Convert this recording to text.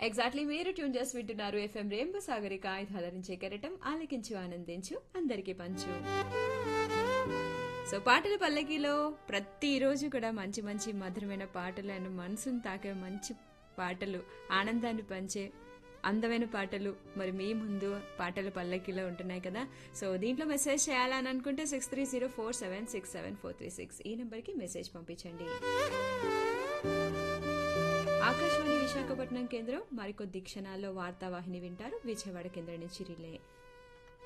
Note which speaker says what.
Speaker 1: exactly మీరు tune చేసి వింటున్నారు ఎఫ్ఎం రేంబో సాగరిక ఇది హలరించే కెరటం ఆలకించు ఆనందించు అందరికీ పంచు సో పాటల పల్లకిలో ప్రతిరోజు కూడా మంచి మంచి మధురమైన పాటలు అండ్ మనసును తాకే మంచి పాటలు ఆనందాన్ని పంచే అందమైన పాటలు మరి మీ ముందు పాటల పల్లకిలో ఉంటున్నాయి కదా సో దీంట్లో మెసేజ్ చేయాలని అనుకుంటే six three zero four seven six seven four three six ఈ నెంబర్కి మెసేజ్ పంపించండి ఆకాశవాణి విశాఖపట్నం కేంద్రం మరికొద్ది క్షణాల్లో వార్తావాహిని వింటారు విజయవాడ కేంద్రం నుంచి రిలే